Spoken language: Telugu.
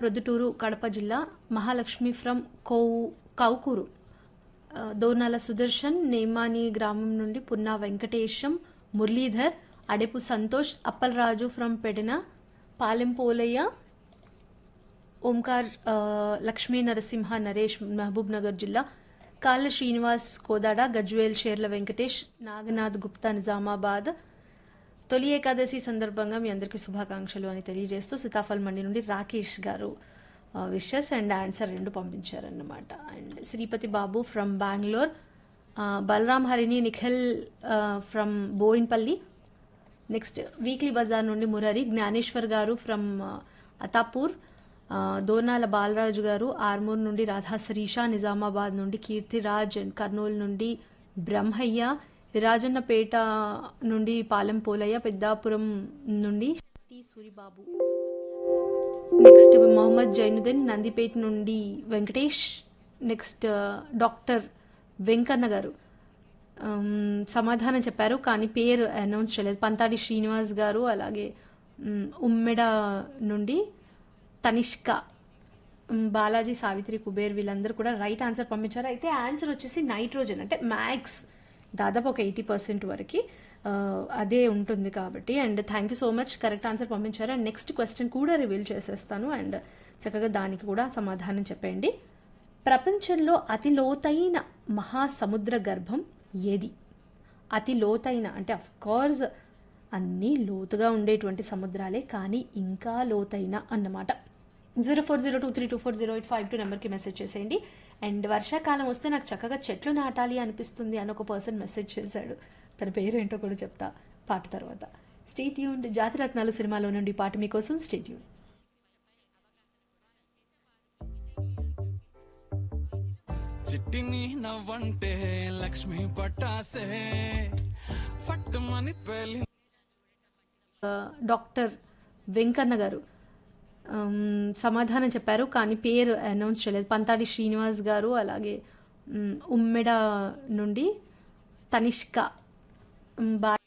ప్రొద్దుటూరు కడప జిల్లా మహాలక్ష్మి ఫ్రమ్ కోవు కౌకూరు ఆ, దోర్నాల సుదర్శన్ నేమాని గ్రామం నుండి పున్నా వెంకటేశం మురళీధర్ అడెపు సంతోష్ అప్పలరాజు ఫ్రమ్ పెడిన పాలెం పోలయ్య ఓంకార్ ఆ, లక్ష్మీ నరసింహ నరేష్ మహబూబ్ నగర్ జిల్లా కాళ్ళ శ్రీనివాస్ కోదాడ గజ్వేల్ షేర్ల వెంకటేష్ నాగనాథ్ గుప్తా నిజామాబాద్ తొలి ఏకాదశి సందర్భంగా మీ అందరికీ శుభాకాంక్షలు అని తెలియజేస్తూ సీతాఫల్ మండి నుండి రాకేష్ గారు విషెస్ అండ్ ఆన్సర్ రెండు పంపించారన్నమాట and Sripathi Babu from Bangalore Balaram Harini Nikhil from Boinpally next weekly బజార్ నుండి మురరి జ్ఞానేశ్వర్ గారు ఫ్రమ్ అతాపూర్ ఆ, దోర్నాల బాలరాజు గారు ఆర్మూర్ నుండి రాధా శరీష నిజామాబాద్ నుండి కీర్తిరాజ్ అండ్ కర్నూలు నుండి బ్రహ్మయ్య రాజన్నపేట నుండి పాలెం పోలయ్య పెద్దాపురం నుండి టి సూరిబాబు నెక్స్ట్ మొహమ్మద్ జైనుద్దీన్ నందిపేట నుండి వెంకటేష్ నెక్స్ట్ డాక్టర్ వెంకన్న గారు ఉమ్, సమాధానం చెప్పారు కానీ పేరు అనౌన్స్ చేయలేదు పంతాడి శ్రీనివాస్ గారు అలాగే ఉమ్, ఉమ్మెడ నుండి తనిష్క ఉమ్, బాలాజీ సావిత్రి కుబేర్ వీళ్ళందరూ కూడా రైట్ ఆన్సర్ పంపించారు అయితే ఆన్సర్ వచ్చేసి నైట్రోజన్ అంటే మ్యాక్స్ దాదాపు ఒక ఎయిటీ పర్సెంట్ వరకు ఆ, అదే ఉంటుంది కాబట్టి and thank you so much correct answer పంపించారు అండ్ నెక్స్ట్ క్వశ్చన్ కూడా రివీల్ చేసేస్తాను అండ్ చక్కగా దానికి కూడా సమాధానం చెప్పండి ప్రపంచంలో అతి లోతైన మహాసముద్ర గర్భం ఏది అతి లోతైన అంటే అఫ్ కోర్స్ అన్నీ లోతుగా ఉండేటువంటి సముద్రాలే కానీ ఇంకా లోతైన అన్నమాట zero four zero two three two four zero eight five two నెంబర్కి మెసేజ్ చేసేయండి అండ్ వర్షాకాలం వస్తే నాకు చక్కగా చెట్లు నాటాలి అనిపిస్తుంది అని ఒక పర్సన్ మెసేజ్ చేశాడు తన పేరేంటో కూడా చెప్తా పాట తర్వాత స్టేట్ యూన్ జాతిరత్నాలు సినిమాలో నుండి పాట మీకోసం స్టేట్ యూన్ చిట్టిని నవ్వంటే లక్ష్మి పట్టాసే ఫట్టుమని పేలి డాక్టర్ వెంకన్న గారు ఉమ్, సమాధానం చెప్పారు కానీ పేరు అనౌన్స్ చేయలేదు పంతాడి శ్రీనివాస్ గారు అలాగే ఉమ్, ఉమ్మెడ నుండి తనిష్క ఉమ్, బా